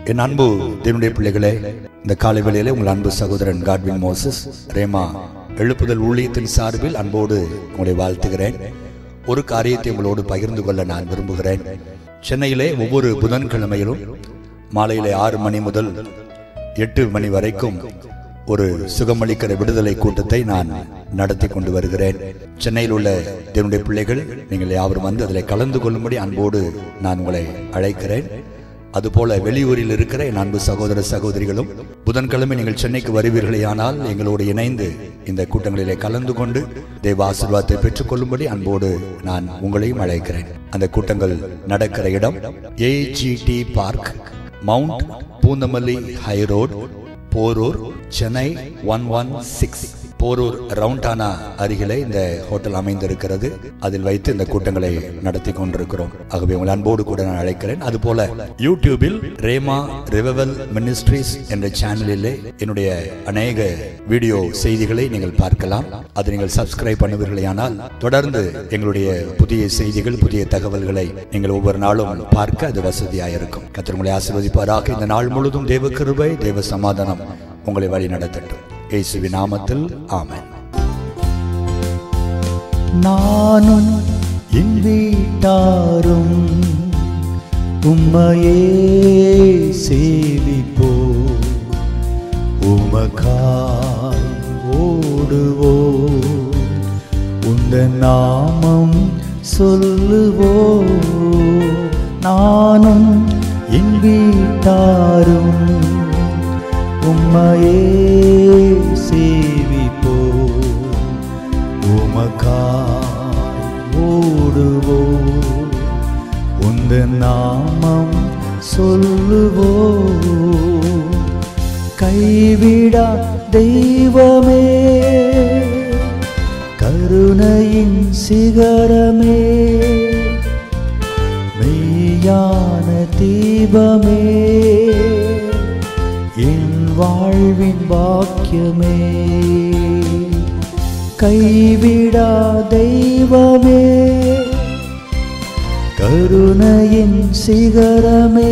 என் அன்பு தேவனுடைய பிள்ளைகளே இந்த காலை வேளையிலே உங்கள் அன்பு சகோதரன் காட்வின் மோசஸ் ரேமா எழுப்புதல் ஊழியத்தின் சார்பில் அன்போடு உங்களை வாழ்த்துகிறேன் ஒரு காரியத்தை உங்களோடு பகிர்ந்து கொள்ள நான் விரும்புகிறேன் சென்னையிலே ஒவ்வொரு புதன்கிழமையிலும் மாலையிலே ஆறு மணி முதல் எட்டு மணி வரைக்கும் ஒரு சுகமளிக்கிற விடுதலை கூட்டத்தை நான் நடத்தி கொண்டு வருகிறேன் சென்னையில் உள்ள தேவனுடைய பிள்ளைகள் நீங்கள் யாவரும் வந்து அதில் கலந்து கொள்ளும்படி அன்போடு நான் உங்களை அழைக்கிறேன் அதுபோல வெளியூரில் இருக்கிற என் அன்பு சகோதர சகோதரிகளும் புதன்கிழமை நீங்கள் சென்னைக்கு வருவீர்களேயானால் எங்களோடு இணைந்து இந்த கூட்டங்களிலே கலந்து கொண்டு தேவ ஆசீர்வாதத்தை பெற்றுக்கொள்ளும்படி அன்போடு நான் உங்களையும் அழைக்கிறேன் அந்த கூட்டங்கள் நடக்கிற இடம் AGT park mount Poonamallee high road Porur Chennai one one six Porur ரவுண்டானா அருகிலே இந்த ஹோட்டல் அமைந்திருக்கிறது அதில் வைத்து இந்த கூட்டங்களை நடத்தி கொண்டிருக்கிறோம் ஆகவே உங்கள் அன்போடு கூட நான் அழைக்கிறேன் அதுபோல யூடியூபில் ரேமா ரிவவல் மினிஸ்ட்ரிஸ் என்ற சேனலிலே என்னுடைய அநேக வீடியோ செய்திகளை நீங்கள் பார்க்கலாம் அதை நீங்கள் சப்ஸ்கிரைப் பண்ணுவீர்களானால் தொடர்ந்து எங்களுடைய புதிய செய்திகள் புதிய தகவல்களை நீங்கள் ஒவ்வொரு நாளும் பார்க்க அது வசதியாக இருக்கும் கத்தர் உங்களை ஆசீர்வதிப்பாராக இந்த நாள் முழுதும் தேவ கிருபை தேவ சமாதானம் உங்களை வழி நடத்தட்டும் இயேசுவின் நாமத்தில் ஆமென் நானும் என் வீட்டாரும் உம்மையே சேவிப்போ உமக்காய் ஓடுவோ உந்த நாமம் சொல்லுவோ நானும் என் வீட்டாரும் உம்மையே சேவிப்போ உமக்காய் ஓடுவோ உந்த நாமம் சொல்லுவோ கைவிடா தெய்வமே கருணையின் சிகரமே மெய்யான தீபமே என் வாழ்வின் பாக்கியமே கைவிடா தெய்வமே கருணையின் சிகரமே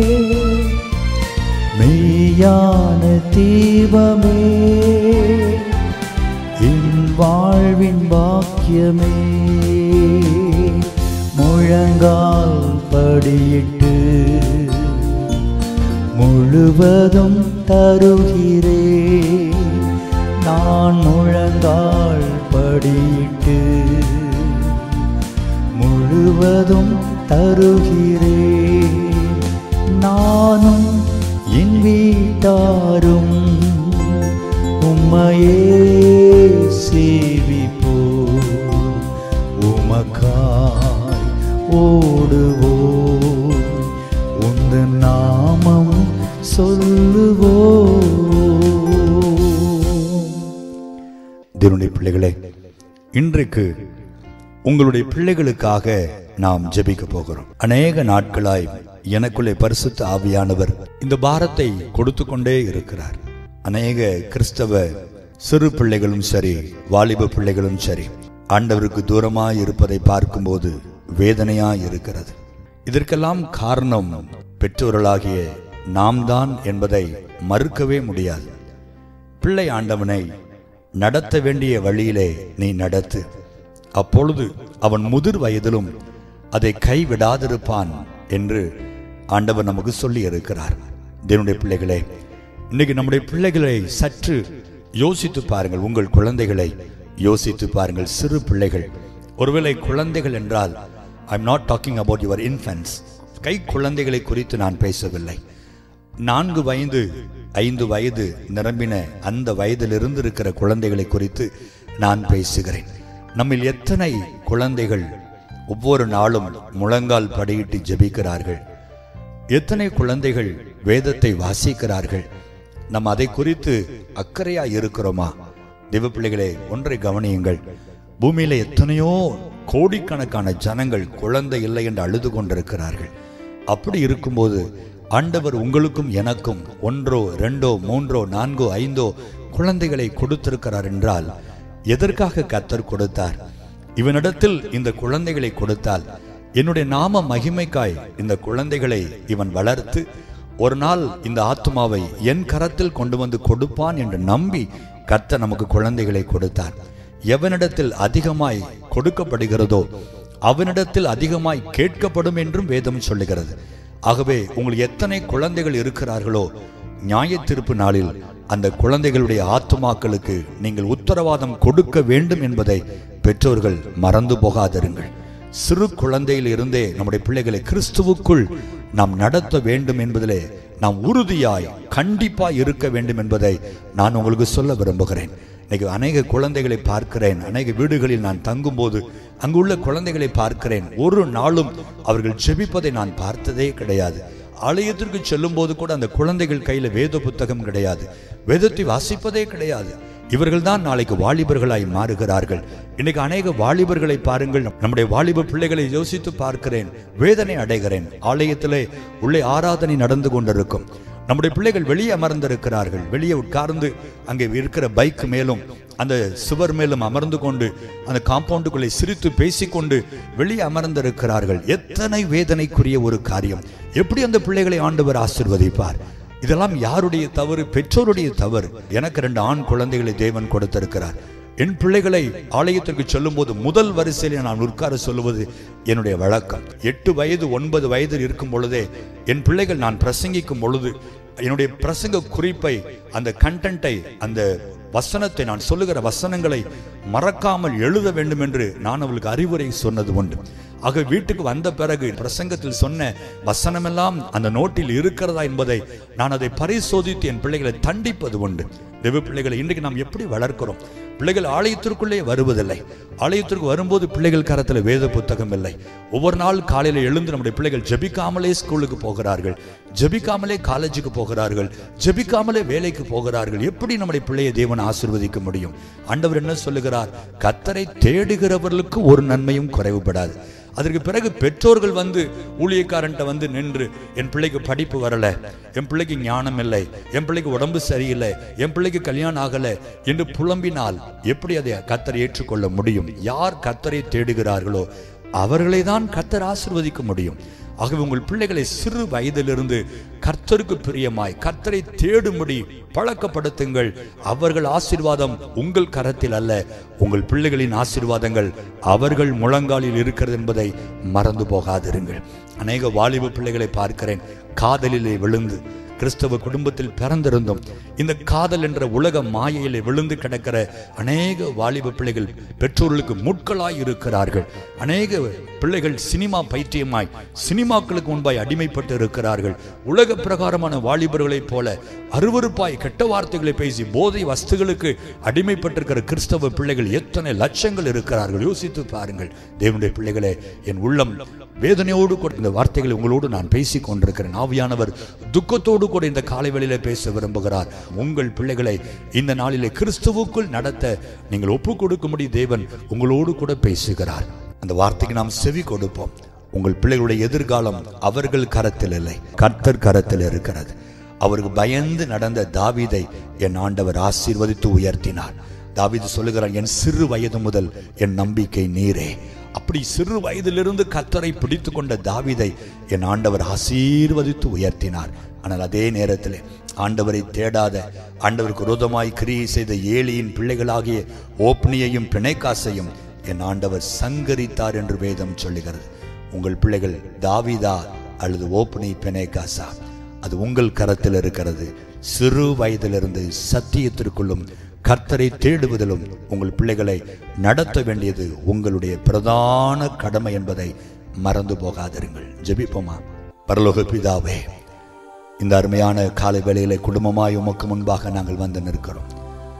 மெய்யான தீபமே என் வாழ்வின் பாக்கியமே முழங்கால் படியிட்டு முழுவதும் தருகிறே நான் முழங்கால் படியிட்டு முழுவதும் தருகிறே நானும் என் வீட்டாரும் உம்மையே சேவிப்போ உமக்காய் ஓடுவோ உந்த நாமம் சொல்லுவோ தேவனுடைய பிள்ளைகளே இன்றைக்கு உங்களுடைய பிள்ளைகளுக்காக நாம் ஜெபிக்க போகிறோம் அநேக நாட்களாய் எனக்குள்ளே பரிசுத்த ஆவியானவர் இந்த பாரத்தை கொடுத்து கொண்டே இருக்கிறார் அநேக கிறிஸ்தவ சிறு பிள்ளைகளும் சரி வாலிப பிள்ளைகளும் சரி ஆண்டவருக்கு தூரமாய் இருப்பதை பார்க்கும்போது வேதனையாய் இருக்கிறது இதற்கெல்லாம் காரணம் பெற்றோர்களாகிய நாம் தான் என்பதை மறுக்கவே முடியாது பிள்ளை ஆண்டவனை நடத்த வேண்டிய வழியிலே நீ நடத்து அப்பொழுது அவன் முதிர் வயதிலும் அதை கைவிடாதிருப்பான் என்று ஆண்டவர் நமக்கு சொல்லி இருக்கிறார் தேவனுடைய பிள்ளைகளே இன்னைக்கு நம்முடைய பிள்ளைகளை சற்று யோசித்து பாருங்கள் உங்கள் குழந்தைகளை யோசித்து பாருங்கள் சிறு பிள்ளைகள் ஒருவேளை குழந்தைகள் என்றால் I am not talking about your infants கை குழந்தைகளை குறித்து நான் பேசவில்லை நான்கு வயது ஐந்து வயது நிரம்பின அந்த வயதிலிருந்து இருக்கிற குழந்தைகளை குறித்து நான் பேசுகிறேன் நம்மில் எத்தனை குழந்தைகள் ஒவ்வொரு நாளும் முழங்கால் படியிட்டு ஜெபிக்கிறார்கள் எத்தனை குழந்தைகள் வேதத்தை வாசிக்கிறார்கள் நம்ம அதை குறித்து அக்கறையா இருக்கிறோமா தெய்வ பிள்ளைகளே ஒன்றை கவனியுங்கள் பூமியில எத்தனையோ கோடிக்கணக்கான ஜனங்கள் குழந்தை இல்லை என்று அழுது கொண்டிருக்கிறார்கள் அப்படி இருக்கும்போது ஆண்டவர் உங்களுக்கும் எனக்கும் ஒன்றோ ரெண்டோ மூன்றோ நான்கோ ஐந்தோ குழந்தைகளை கொடுத்திருக்கிறார் என்றால் எதற்காக கத்தர் கொடுத்தார் இவனிடத்தில் இந்த குழந்தைகளை கொடுத்தால் என்னுடைய நாம மகிமைக்காய் இந்த குழந்தைகளை இவன் வளர்த்து ஒரு நாள் இந்த ஆத்மாவை என் கரத்தில் கொண்டு வந்து கொடுப்பான் என்று நம்பி கர்த்தர் நமக்கு குழந்தைகளை கொடுத்தார் எவனிடத்தில் அதிகமாய் கொடுக்கப்படுகிறதோ அவனிடத்தில் அதிகமாய் கேட்கப்படும் என்றும் வேதம் சொல்லுகிறது ஆகவே உங்களுக்கு எத்தனை குழந்தைகள் இருக்கிறார்களோ நியாய தீர்ப்பு நாளில் அந்த குழந்தைகளுடைய ஆத்துமாக்களுக்கு நீங்கள் உத்தரவாதம் கொடுக்க வேண்டும் என்பதை பெற்றோர்கள் மறந்து போகாதிருங்கள் சிறு குழந்தையில் இருந்தே நம்முடைய பிள்ளைகளை கிறிஸ்துவுக்குள் நாம் நடத்த வேண்டும் என்பதிலே நாம் உறுதியாய் கண்டிப்பாய் இருக்க வேண்டும் என்பதை நான் உங்களுக்கு சொல்ல விரும்புகிறேன் இன்னைக்கு அநேக குழந்தைகளை பார்க்கிறேன் அநேக வீடுகளில் நான் தங்கும்போது அங்குள்ள குழந்தைகளை பார்க்கிறேன் ஒரு நாளும் அவர்கள் செபிப்பதை நான் பார்த்ததே கிடையாது ஆலயத்திற்கு செல்லும் போது கூட அந்த குழந்தைகள் கையில வேத புத்தகம் கிடையாது வேதத்தை வாசிப்பதே கிடையாது இவர்கள் தான் நாளைக்கு வாலிபர்களாய் மாறுகிறார்கள் இன்னைக்கு அநேக வாலிபர்களை பாருங்கள் நம்முடைய வாலிப பிள்ளைகளை யோசித்து பார்க்கிறேன் வேதனை அடைகிறேன் ஆலயத்திலே உள்ளே ஆராதனை நடந்து கொண்டிருக்கும் நம்முடைய பிள்ளைகள் வெளியே அமர்ந்திருக்கிறார்கள் வெளியே உட்கார்ந்து அங்கே இருக்கிற பைக் மேலும் அந்த சுவர் மேலும் அமர்ந்து கொண்டு அந்த காம்பவுண்டுக்குள்ளே சிரித்து பேசிக்கொண்டு வெளியே அமர்ந்திருக்கிறார்கள் எத்தனை வேதனைக்குரிய ஒரு காரியம் எப்படி அந்த பிள்ளைகளை ஆண்டவர் ஆசிர்வதிப்பார் இதெல்லாம் யாருடைய தவறு பெற்றோருடைய தவறு எனக்கு ரெண்டு ஆண் குழந்தைகளை தேவன் கொடுத்திருக்கிறார் என் பிள்ளைகளை ஆலயத்திற்கு சொல்லும்போது முதல் வரிசையில் நான் உட்கார சொல்லுவது என்னுடைய வழக்கம் எட்டு வயது ஒன்பது வயதில் இருக்கும் பொழுதே என் பிள்ளைகள் நான் பிரசங்கிக்கும் பொழுது என்னுடைய பிரசங்க குறிப்பை அந்த கண்டென்ட்டை அந்த வசனத்தை நான் சொல்லுகிற வசனங்களை மறக்காமல் எழுத வேண்டும் என்று நான் அவளுக்கு அறிவுரை சொன்னது உண்டு ஆக வீட்டுக்கு வந்த பிறகு பிரசங்கத்தில் சொன்ன வசனமெல்லாம் அந்த நோட்டில் இருக்கிறதா என்பதை நான் அதை பரிசோதித்து என் பிள்ளைகளை தண்டிப்பது உண்டு தேவ பிள்ளைகளை இன்றைக்கு நாம் எப்படி வளர்க்கிறோம் பிள்ளைகள் ஆலயத்திற்குள்ளே வருவதில்லை ஆலயத்திற்கு வரும்போது பிள்ளைகள் கரத்தில் வேத புத்தகம் இல்லை ஒவ்வொரு நாள் காலையில் எழுந்து நம்முடைய பிள்ளைகள் ஜெபிக்காமலே ஸ்கூலுக்கு போகிறார்கள் ஜெபிக்காமலே காலேஜுக்கு போகிறார்கள் ஜெபிக்காமலே வேலைக்கு போகிறார்கள் எப்படி நம்முடைய பிள்ளையை தேவன் ஆசிர்வதிக்க முடியும் ஆண்டவர் என்ன சொல்லுகிறார் கத்தரை தேடுகிறவர்களுக்கு ஒரு நன்மையும் குறைவுபடாது அதற்கு பிறகு பெற்றோர்கள் வந்து ஊழியக்காரன்ட்ட வந்து நின்று என் பிள்ளைக்கு படிப்பு வரல என் பிள்ளைக்கு ஞானம் இல்லை என் பிள்ளைக்கு உடம்பு சரியில்லை என் பிள்ளைக்கு கல்யாணம் ஆகல என்று புலம்பினால் எப்படி அதை கத்தரை ஏற்றுக்கொள்ள முடியும் யார் கத்தரை தேடுகிறார்களோ அவர்களை தான் கத்தர் ஆசிர்வதிக்க முடியும் ஆகவே உங்கள் பிள்ளைகளை சிறு வயதிலிருந்து கர்த்தருக்கு பிரியமாய் கர்த்தரை தேடும்படி பழக்கப்படுத்துங்கள் அவர்கள் ஆசீர்வாதம் உங்கள் கரத்தில் அல்ல உங்கள் பிள்ளைகளின் ஆசீர்வாதங்கள் அவர்கள் முழங்காலில் இருக்கிறது என்பதை மறந்து போகாதிருங்கள் அநேக வாலிப பிள்ளைகளை பார்க்கிறேன் காதலிலே விழுந்து கிறிஸ்தவ குடும்பத்தில் பிறந்திருந்தும் இந்த காதல் என்ற உலக மாயையிலே விழுந்து கிடக்கிற அநேக வாலிப பிள்ளைகள் பெற்றோர்களுக்கு முட்களாய் இருக்கிறார்கள் அநேக பிள்ளைகள் சினிமா பைத்தியமாய் சினிமாக்களுக்கு முன்பாய் அடிமைப்பட்டு இருக்கிறார்கள் உலக பிரகாரமான வாலிபர்களைப் போல அருவருப்பாய் கெட்ட வார்த்தைகளை பேசி போதை வஸ்துகளுக்கு அடிமைப்பட்டிருக்கிற கிறிஸ்தவ பிள்ளைகள் எத்தனை லட்சங்கள் இருக்கிறார்கள் யோசித்து பாருங்கள் தேவனுடைய பிள்ளைகளே என் உள்ளம் வேதனையோடு கூட இந்த வார்த்தைகளை உங்களோடு நான் பேசிக் கொண்டிருக்கிறேன் ஆவியானவர் துக்கத்தோடு கூட இந்த காலை வேளையிலே பேச விரும்புகிறார் உங்கள் பிள்ளைகளை இந்த நாளிலே கிறிஸ்துவுக்குள் நடத்த நீங்கள் ஒப்பு கொடுக்கும்படி தேவன் உங்களோடு கூட பேசுகிறார் அந்த வார்த்தைக்கு நாம் செவி கொடுப்போம் உங்கள் பிள்ளைகளுடைய எதிர்காலம் அவர்கள் கரத்தில் இல்லை கர்த்தர் கரத்தில் இருக்கிறது அவருக்கு பயந்து நடந்த தாவீதை என் ஆண்டவர் ஆசீர்வதித்து உயர்த்தினார் தாவீது சொல்லுகிறான் என் சிறு வயது முதல் என் நம்பிக்கை நீரே அப்படி சிறு வயதிலிருந்து கத்தரை பிடித்து கொண்ட தாவீதை என் ஆண்டவர் ஆசீர்வதித்து உயர்த்தினார் ஆனால் அதே நேரத்தில் ஆண்டவரை தேடாத ஆண்டவருக்கு விரோதமாய் கிரியை செய்த ஏலியின் பிள்ளைகளாகிய ஓப்னியையும் பிணைக்காசையும் என் ஆண்டவர் சங்கரித்தார் என்று வேதம் சொல்லுகிறது உங்கள் பிள்ளைகள் தாவீதா அல்லது ஓப்னி பிணைக்காசா அது உங்கள் கரத்தில் இருக்கிறது சிறு வயதிலிருந்து சத்தியத்திற்குள்ளும் கர்த்தரை தேடுவதிலும் உங்கள் பிள்ளைகளை நடத்த வேண்டியது உங்களுடைய பிரதான கடமை என்பதை மறந்து போகாதிருங்கள் ஜெபிப்போமா பரலோக பிதாவே இந்த அருமையான காலை வேளையிலே குடும்பமாய் உமக்கு முன்பாக நாங்கள் வந்து நிற்கிறோம்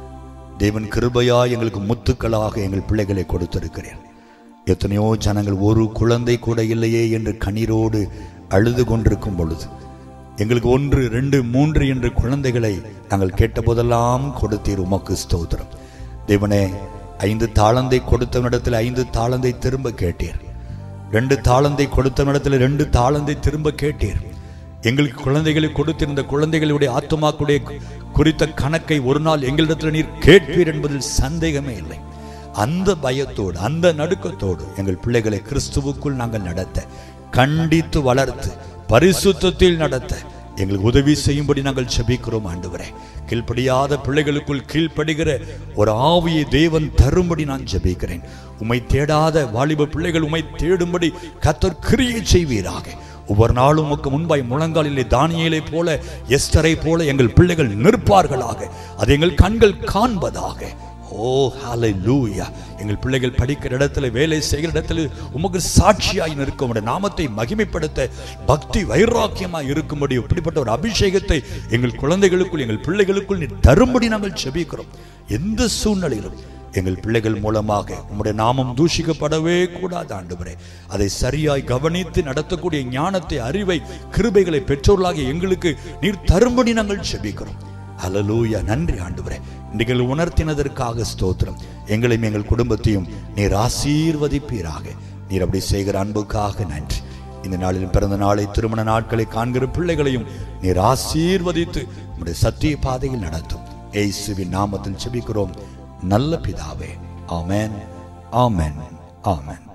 தேவன் கிருபையா எங்களுக்கு முத்துக்களாக எங்கள் பிள்ளைகளை கொடுத்திருக்கிறேன் எத்தனையோ ஜனங்கள் ஒரு குழந்தை கூட இல்லையே என்று கண்ணீரோடு அழுது கொண்டிருக்கும் பொழுது எங்களுக்கு ஒன்று ரெண்டு மூன்று என்று குழந்தைகளை நாங்கள் கேட்டபோதெல்லாம் கொடுத்தீர் உமக்கு ஸ்தோத்திரம் தேவனே ஐந்து தாளந்தை கொடுத்தவனிடத்தில் ஐந்து தாளந்தை திரும்ப கேட்டீர் ரெண்டு தாளந்தை கொடுத்தவனிடத்தில் ரெண்டு தாளந்தை திரும்ப கேட்டீர் எங்களுக்கு குழந்தைகளை கொடுத்திருந்த குழந்தைகளுடைய ஆத்துமாக்குடைய குறித்த கணக்கை ஒரு நாள் எங்களிடத்தில் நீர் கேட்பீர் என்பதில் சந்தேகமே இல்லை அந்த பயத்தோடு அந்த நடுக்கத்தோடு எங்கள் பிள்ளைகளை கிறிஸ்துவுக்குள் நாங்கள் நடத்த கண்டித்து வளர்த்து பரிசுத்தத்தில் நடத்த எங்களுக்கு உதவி செய்யும்படி நாங்கள் செபிக்கிறோம் ஆண்டவரே கீழ்ப்படியாத பிள்ளைகளுக்குள் கீழ்ப்படுகிற ஒரு ஆவியை தேவன் தரும்படி நான் ஜெபிக்கிறேன் உம்மை தேடாத வாலிப பிள்ளைகள் உம்மை தேடும்படி கத்தர் கிரியை செய்வீராக ஒவ்வொரு நாளும் உமக்கு முன்பாய் முழங்காலிலே தானியேலை போல எஸ்தரை போல எங்கள் பிள்ளைகள் நிற்பார்களாக அது எங்கள் கண்கள் காண்பதாக ஓ ஹalleluya எங்கள் பிள்ளைகள் படிக்கிற இடத்துல வேலை செய்கிற இடத்துல உமக்கு சாட்சியாய் நிற்க உடைய நாமத்தை மகிமைப்படுத்த பக்தி வைராக்கியமாய் இருக்கும்படி இப்படிப்பட்ட ஒரு அபிஷேகத்தை எங்கள் குழந்தைகளுக்குள் எங்கள் பிள்ளைகளுக்குள் நீ தரும்படி நாங்கள் செபிக்கிறோம் எந்த சூழ்நிலையிலும் எங்கள் பிள்ளைகள் மூலமாக உம்முடைய நாமம் தூஷிக்கப்படவே கூடாது ஆண்டவரே அதை சரியாய் கவனித்து நடத்தக்கூடிய ஞானத்தை அறிவை கிருபைகளை பெற்றோர்களாகிய எங்களுக்கு நீர் தரும்படி நாங்கள் செபிக்கிறோம் ஹalleluya நன்றி ஆண்டவரே நீங்கள் உணர்த்தினதற்காக ஸ்தோத்திரம் எங்களையும் எங்கள் குடும்பத்தையும் நீர் ஆசீர்வதிப்பீராக நீர் அப்படி செய்கிற அன்புக்காக நன்றி இந்த நாளில் பிறந்த நாளை திருமண நாட்களை காண்கிற பிள்ளைகளையும் நீர் ஆசீர்வதித்து உம்முடைய சத்திய பாதையில் நடத்தும் ஏசுவின் நாமத்தில் செபிக்கிறோம் நல்ல பிதாவே ஆமென் ஆமென் ஆமென்